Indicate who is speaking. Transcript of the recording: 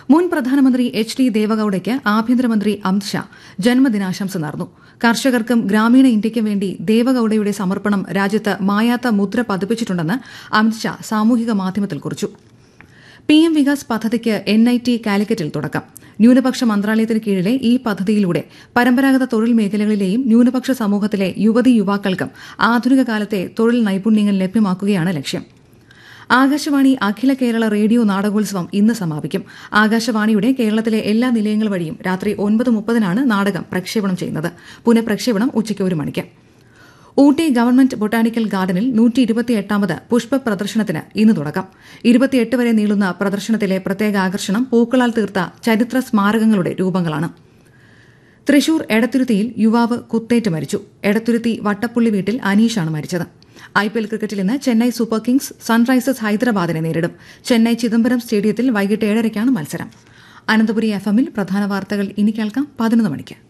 Speaker 1: മുൻ പ്രധാനമന്ത്രി H D ദേവഗൌഡയ്ക്ക് ആഭ്യന്തരമന്ത്രി അമിത്ഷാ ജന്മദിനാശംസ നേർന്നു കർഷകർക്കും ഗ്രാമീണ ഇന്ത്യയ്ക്കും വേണ്ടി ദേവഗൌഡയുടെ സമർപ്പണം രാജ്യത്ത് മായാത്ത മുദ്ര പതിപ്പിച്ചിട്ടുണ്ടെന്ന് അമിത്ഷാ സാമൂഹിക മാധ്യമത്തിൽ കുറിച്ചു പി എം വികാസ് പദ്ധതിക്ക് എൻ ഐ ടി കാലിക്കറ്റിൽ തുടക്കം ന്യൂനപക്ഷ മന്ത്രാലയത്തിന് കീഴിലെ ഈ പദ്ധതിയിലൂടെ പരമ്പരാഗത തൊഴിൽ മേഖലകളിലെയും ന്യൂനപക്ഷ സമൂഹത്തിലെ യുവതി യുവാക്കൾക്കും ആധുനിക കാലത്തെ തൊഴിൽ നൈപുണ്യങ്ങൾ ലഭ്യമാക്കുകയാണ് ലക്ഷ്യം ആകാശവാണി അഖില കേരള റേഡിയോ നാടകോത്സവം ഇന്ന് സമാപിക്കും ആകാശവാണിയുടെ കേരളത്തിലെ എല്ലാ നിലയങ്ങൾ വഴിയും രാത്രി ഒൻപത് മുപ്പതിനാണ് നാടകം പ്രക്ഷേപണം ചെയ്യുന്നത് പുനഃപ്രക്ഷേപണം ഉച്ചയ്ക്ക് ഒരു മണിക്ക് ഊട്ടി ഗവൺമെന്റ് ബൊട്ടാണിക്കൽ ഗാർഡനിൽ നൂറ്റി ഇരുപത്തിയെട്ടാമത് പുഷ്പ പ്രദർശനത്തിന് ഇന്ന് തുടക്കം ഇരുപത്തിയെട്ട് വരെ നീളുന്ന പ്രദർശനത്തിലെ പ്രത്യേക ആകർഷണം പൂക്കളാൽ തീർത്ത ചരിത്ര സ്മാരകങ്ങളുടെ രൂപങ്ങളാണ് തൃശൂർ എടത്തുരുത്തിയിൽ യുവാവ് കുത്തേറ്റ് മരിച്ചു എടത്തുരുത്തി വട്ടപ്പുള്ളി വീട്ടിൽ അനീഷാണ് മരിച്ചത് ഐ പി എൽ ക്രിക്കറ്റിൽ ഇന്ന് ചെന്നൈ സൂപ്പർ കിങ്സ് സൺറൈസേഴ്സ് ഹൈദരാബാദിനെ നേരിടും ചെന്നൈ ചിദംബരം സ്റ്റേഡിയത്തിൽ വൈകിട്ട് ഏഴരയ്ക്കാണ് മത്സരം അനന്തപുരി എഫ് എമ്മിൽ പ്രധാന വാർത്തകൾ ഇനി കേൾക്കാം പതിനൊന്ന് മണിക്ക്